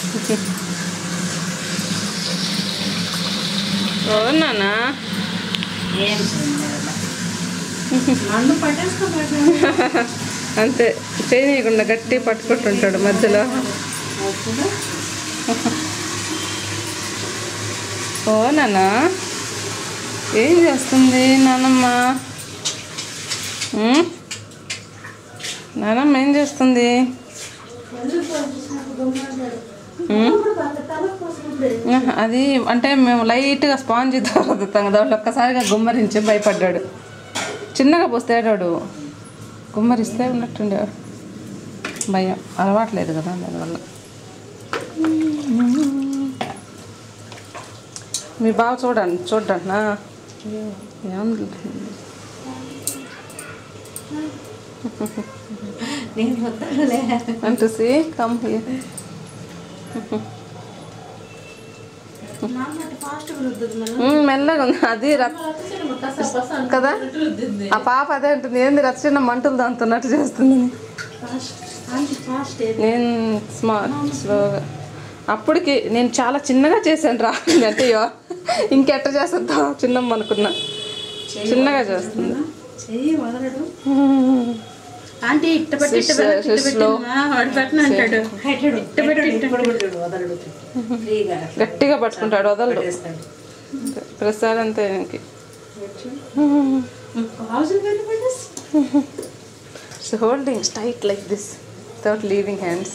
ఓ నానా ఏం చేయలేదు. మందు పట్టేసుకోబడ్డా అంతే చేయనీయకుండా గట్టి పట్టుకుంటుంటాడు మధ్యలో ఓ నాన్న ఏం చేస్తుంది నానమ్మ ఉమ్? నానమ్మ ఏం చేస్తుంది ఉమ్? ఆహా, అది అంటే మేము లైట్గా స్పాంజ్ దొరుకుతాం కదా వాళ్ళు ఒక్కసారిగా గుమ్మరించి భయపడ్డాడు చిన్నగా పోస్తే ఏడాడు గుమ్మరిస్తే ఉన్నట్టుండేవాడు భయం అలవాట్లేదు కదా దానివల్ల మీ బావ చూడండి చూడండి నా ఏముంది నేను వద్దలే అంటూ సి కమ్ హియర్ ఫాస్ట్ రుద్దుతున్నాను మెల్లగా ఉంది అది రత్ కదా ఆ పాప అదే అంటుంది ఏంది రచ్చ చిన్న మంటలు దాంతున్నట్టు చేస్తుంది ఫాస్ట్ ఆంటీ ఫాస్ట్ నేను స్మాల్ స్లోగా అప్పటికి నేను చాలా చిన్నగా చేశాను రా అంటే అయ్యో ఇంకెట్ట చేస్తుందా చిన్నమ్మ అనుకున్నా చిన్నగా చేస్తుంది చెయ్యి వదలడు ఆంటీ ఇట్ట పెట్టి ఇట్ట Sis- పెట్టి ఇట్ట sis పెట్టి లో. మా వాడు పెట్టను అంటాడు ఇట్ట పెట్టి ఇట్ట పెట్టి వదలడు ఫ్రీగా గట్టిగా పట్టుకుంటాడు వదలడు పట్టేస్తాడు ప్రసాద్ అంతే ఆయనకి కావాల్సిన వెళ్ళి పట్టేసి so holding tight like this without leaving hands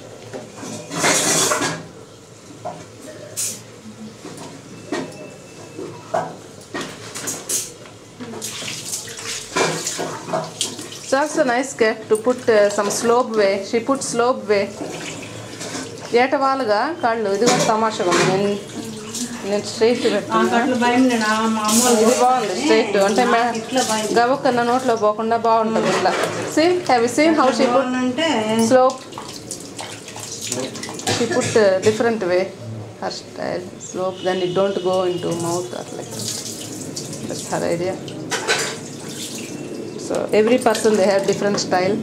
It's also nice care to put uh, some slope way. She put slope way. ఏటవాలుగా కాళ్ళు ఇది కూడా తమాషగా ఉంది నేను నేను స్ట్రైట్ ఆ పెట్టుకున్నా కట్లు భయం నేను ఆ మా అమ్మ వాళ్ళు ఇది బాగుంది స్ట్రైట్ అంటే మే ఇట్లా భయం గబుక్కన్న నోట్లో పోకుండా బాగుంటుంది ఇట్లా see have seen how she put అంటే slope she put different way her style slope then it don't go in to mouth at like that's her idea so every person they have different style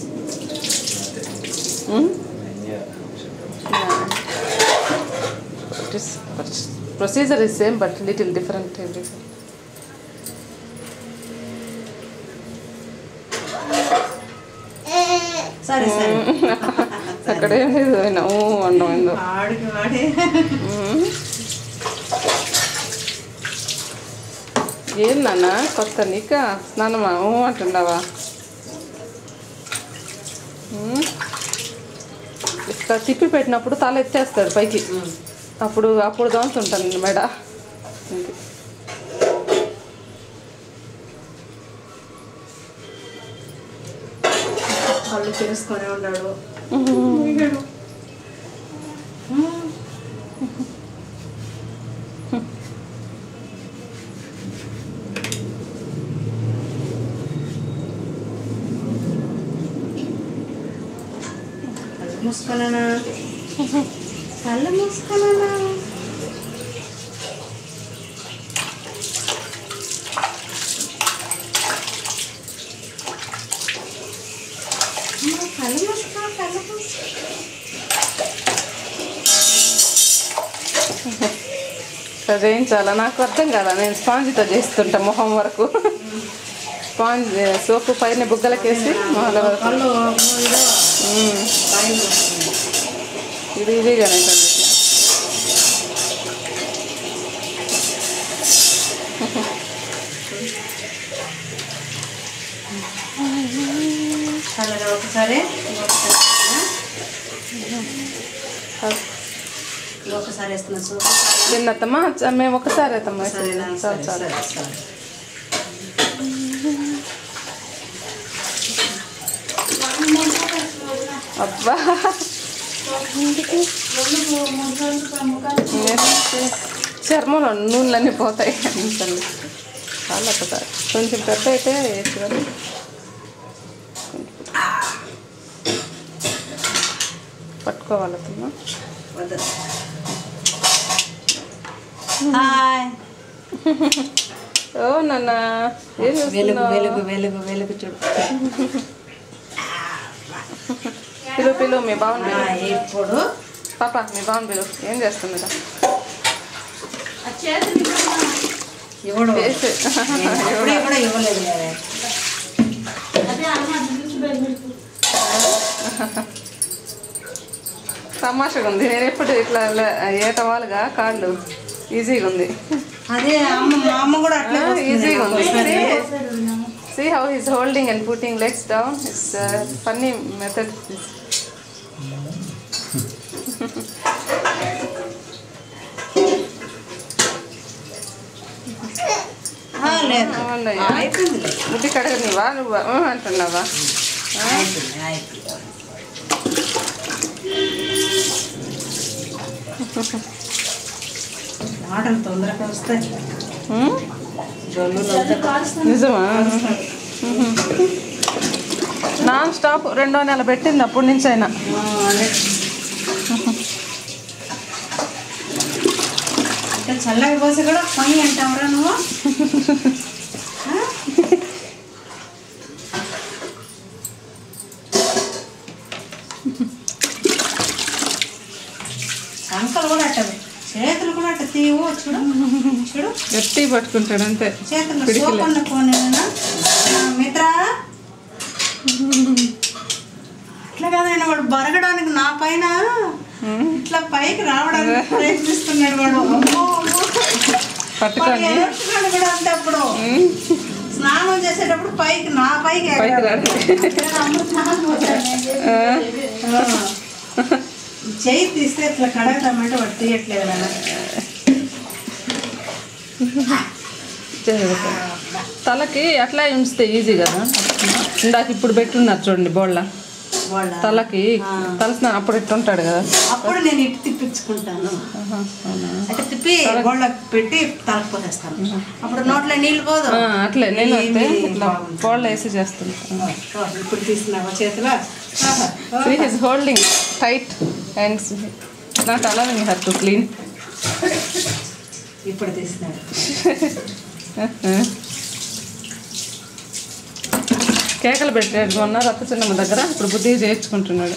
It is, but procedure is same but little different every సరే సరే అక్కడ ఏం లేదు ఆయన ఊ అండం ఏందో వాడికి వాడే ఏం నాన్న కొత్త నీక స్నానమా ఊ అంటుండవా ఉమ్. ఇట్లా తిప్పి పెట్టినప్పుడు తల ఎత్తేస్తాడు పైకి అప్పుడు అప్పుడు దోంతుంటాను నేను మెడ ఇంక. కళ్ళు తెలుసుకొని ఉన్నాడు కళ్ళు మూసుకున్నానా కళ్ళు మూసుకున్నానా కళ్ళు మూసుకో కళ్ళు మూసుకో ఇట్లా చేయించాలా నాకు అర్థం కదా నేను స్పాంజ్తో చేస్తుంటా మొహం వరకు స్పాంజ్ సోపు పైన బుగ్గలకేసి మొహాల వరకు కళ్ళు ఇదో ఉమ్. భయం వస్తుంది. ఇది ఇదిగానే ఉంటుంది ఇట్లా. చల్లగా ఒకసారి ఇంకొకసారి ఇంకొకసారి వేస్తున్నా సూప్ తిన్నత్తమ్మా చ- మేము ఒకసారి అవుతామ్మా సరేనా చాలు సరే చాలు సరే సరే అబ్బా చర్మంలో నూనెలన్నీ పోతాయి అంతండి చాలా ఒకసారి కొంచెం పెద్ద అయితే వేయచ్చు కానీ పట్టుకోవాలి అత్తమ్మ వద్దు హాయ్ ఓ నాన్న ఏం వెలుగు చేస్తున్నావు వెలుగు వెలుగు వెలుగు చూడు పిలు పిలు మీ బాగుంది ఆ, ఇప్పుడు పాప మీ బాగుంది బిలు ఏం చేస్తుంది ఇక? ఇవ్వడు వేసి ఎప్పుడే కూడా ఇవ్వలేదు కదా తమాషగా ఉంది నేను ఎప్పుడు ఇట్లా లే- ఏటవాలుగా కాళ్ళు ఈజీగా ఉంది అదే అమ్మ మా అమ్మ కూడా అట్లే ఈజీగా ఉంది see how is holding and putting legs down it's funny method ఆ, లేదు అవునయ్యా. అయిపోయింది ముట్టి కడగనివా నువ్వు ఊ అంటున్నావా అయిపోయింది అయిపోయింది ఆటలు తొందరగా వస్తాయి ఉమ్? జల్లులు అంతా నిజమా నాన్ స్టాప్ రెండో నెల పెట్టింది అప్పటి నుంచి అయినా ఆ, అదే అంటే చల్లగా పోసి కూడా పని అంటావురా నువ్వు ఆ? అంకలు కూడా అట్ట చేతులు కూడా అట్ట తీవు చూడు చూడు గట్టి పట్టుకుంటాడు అంతే చేతులు పిడికిలే. సోపన్న పోనేనా మిత్ర అట్లా కాదైనా వాడు బరగడానికి నా పైన ఇట్లా పైకి రావడానికి ప్రయత్నిస్తున్నాడు వాడు అమ్మో, అమ్మో. పట్టుకొని వాడు ఎగరట్టున్నాడు కూడా అంతే అప్పుడు స్నానం చేసేటప్పుడు పైకి నా పైకి పైకి ఎగరాడు. రాడు అమ్మ స్నానం చేశాడు. ఆ. చెయ్యి తీస్తే ఇట్లా కడగదామంటే వాడు తీయట్లేదు నాన్న. చేసేది. తలకి అట్లా ఉంచితే ఈజీ కదా ఇందాక ఇప్పుడు పెట్టున్నారు చూడండి బోళ్ళ వాళ్ళ తలకి తలస్నానం అప్పుడు ఇట్టుంటాడు కదా అప్పుడు నేను ఇటు తిప్పించుకుంటాను ఆహా, అవునా అంటే తిప్పి గోళ్ళకి పెట్టి తలకు పోసేస్తాను అప్పుడు నోట్లో నీళ్ళు పోదు ఆ, అట్లే నేను అంతే ఏమీ ఇట్లా బాగుంది. బోళ్ళ వేసి చేస్తాను ఓ, ఇప్పుడు తీస్తున్నావా చేతిలో ఆహా. ఓ, see his holding tight and not allowing her to clean ఇప్పుడు తీస్తున్నాడు కేకలు పెట్టాడు మొన్న రత్త చిన్నమ్మ దగ్గర ఇప్పుడు బుద్ధి చేర్చుకుంటున్నాడు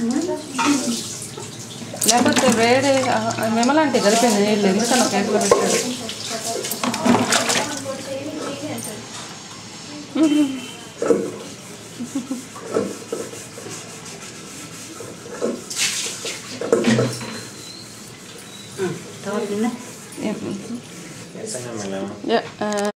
లేకపోతే వేరే మెమలాంటి కలిపింది నీళ్ళు ఎందుకన్నా కేకలు పెట్టాడు తర్వాత నిన్న Yeah, uh,